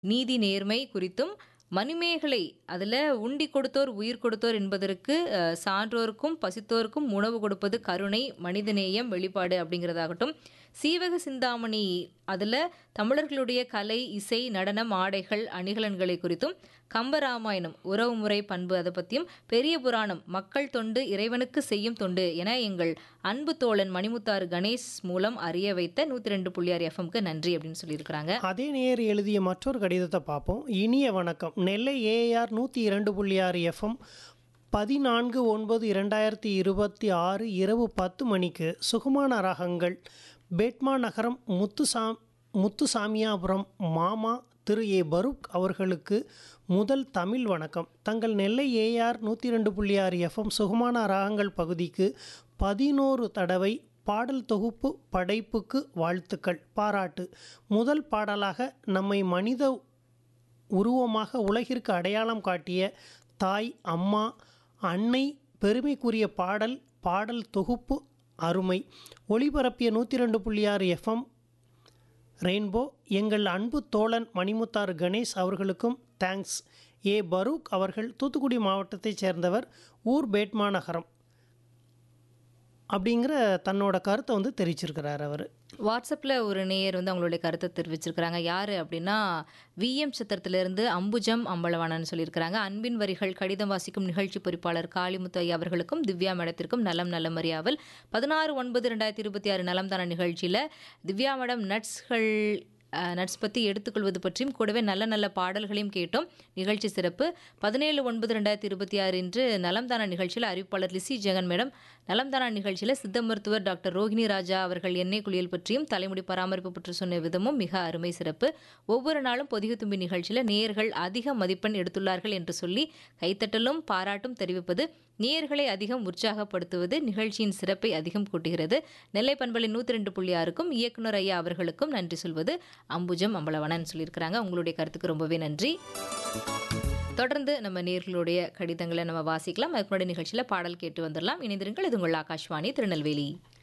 நீதி நேர்மை குறித்தும் மணிமேகலை அதில் உண்டி கொடுத்தோர் உயிர் கொடுத்தோர் என்பதற்கு அஹ், சான்றோருக்கும் பசித்தோருக்கும் உணவு கொடுப்பது கருணை மனிதநேயம் வெளிப்பாடு அப்படிங்கிறதாகட்டும் சீவக சிந்தாமணி அதில் தமிழர்களுடைய கலை இசை நடனம் ஆடைகள் அணிகலன்களை குறித்தும் கம்பராமாயணம் உறவுமுறை பண்பு அதை பற்றியும் பெரிய புராணம் மக்கள் தொண்டு இறைவனுக்கு செய்யும் தொண்டு என எங்கள் அன்பு தோழன் மணிமுத்தாறு கணேஷ் மூலம் அறிய வைத்த நூற்றி ரெண்டு புள்ளி ஆறு எஃப்எம்க்கு நன்றி அப்படின்னு சொல்லியிருக்கிறாங்க அதே நேயர் எழுதிய மற்றொரு கடிதத்தை பார்ப்போம் இனிய வணக்கம் நெல்லை ஏஆர் நூற்றி இரண்டு புள்ளி ஆறு எஃப்எம் பதினான்கு ஒன்பது இரண்டாயிரத்தி இருபத்தி ஆறு இரவு பத்து மணிக்கு சுகமான ராகங்கள் பேட்மா நகரம் முத்துசா முத்துசாமியாபுரம் மாமா திரு ஏ பரூக் அவர்களுக்கு முதல் தமிழ் வணக்கம் தங்கள் நெல்லை ஏஆர் நூற்றி ரெண்டு புள்ளி ஆறு எஃப்எம் சுகமான ராகங்கள் பகுதிக்கு பதினோரு தடவை பாடல் தொகுப்பு படைப்புக்கு வாழ்த்துக்கள் பாராட்டு முதல் பாடலாக நம்மை மனித உருவமாக உலகிற்கு அடையாளம் காட்டிய தாய் அம்மா அன்னை பெருமைக்குரிய பாடல் பாடல் தொகுப்பு அருமை ஒளிபரப்பிய நூற்றி ரெண்டு புள்ளி ஆறு எஃப்எம் ரெயின்போ எங்கள் அன்பு தோழன் மணிமுத்தாறு கணேஷ் அவர்களுக்கும் தேங்க்ஸ் ஏ பரூக் அவர்கள் தூத்துக்குடி மாவட்டத்தைச் சேர்ந்தவர் ஊர் பேட்மா நகரம் அப்படிங்கிற தன்னோட கருத்தை வந்து தெரிவிச்சிருக்கிறார் அவர் வாட்ஸ்அப்பில் ஒரு நேயர் வந்து அவங்களுடைய கருத்தை தெரிவிச்சிருக்கிறாங்க யார் அப்படின்னா விஎம் சித்திரத்திலிருந்து அம்புஜம் அம்பலவாணன் சொல்லியிருக்கிறாங்க அன்பின் வரிகள் கடிதம் வாசிக்கும் நிகழ்ச்சி பொறுப்பாளர் காளிமுத்து ஐயா அவர்களுக்கும் திவ்யா மேடத்திற்கும் நலம் நலம் அறியாவல் பதினாறு ஒன்பது ரெண்டாயிரத்தி இருபத்தி ஆறு நலம் தான நிகழ்ச்சியில் திவ்யா மேடம் நட்ஸ்கள் அஹ், நட்ஸ் பற்றி எடுத்துக்கொள்வது பற்றியும் கூடவே நல்ல நல்ல பாடல்களையும் கேட்டோம் நிகழ்ச்சி சிறப்பு பதினேழு ஒன்பது ரெண்டாயிரத்தி இருபத்தி ஆறு இன்று நலம்தானா நிகழ்ச்சியில் அறிவிப்பாளர் லிசி ஜெகன் மேடம் நலம்தானா நிகழ்ச்சியில் சித்த மருத்துவர் டாக்டர் ரோகிணி ராஜா அவர்கள் எண்ணெய் குளியல் பற்றியும் தலைமுடி பராமரிப்பு பற்றி சொன்ன விதமும் மிக அருமை சிறப்பு ஒவ்வொரு நாளும் பொதிகை தும்பி நிகழ்ச்சியில் நேயர்கள் அதிக மதிப்பெண் எடுத்துள்ளார்கள் என்று சொல்லி கைத்தட்டலும் பாராட்டும் தெரிவிப்பது நேயர்களை அதிகம் உற்சாகப்படுத்துவது நிகழ்ச்சியின் சிறப்பை அதிகம் கூட்டுகிறது நெல்லை பண்பலின் நூற்றி ரெண்டு புள்ளி ஆறுக்கும் இயக்குனர் ஐயா அவர்களுக்கும் நன்றி சொல்வது அம்புஜம் அம்பலவனன் சொல்லியிருக்கிறாங்க உங்களுடைய கருத்துக்கு ரொம்பவே நன்றி தொடர்ந்து நம்ம நேர்களுடைய கடிதங்களை நம்ம வாசிக்கலாம் அதுக்கு முன்னாடி நிகழ்ச்சியில் பாடல் கேட்டு வந்துடலாம் இணைந்திருங்கள் இது உங்கள் ஆகாஷ்வாணி திருநெல்வேலி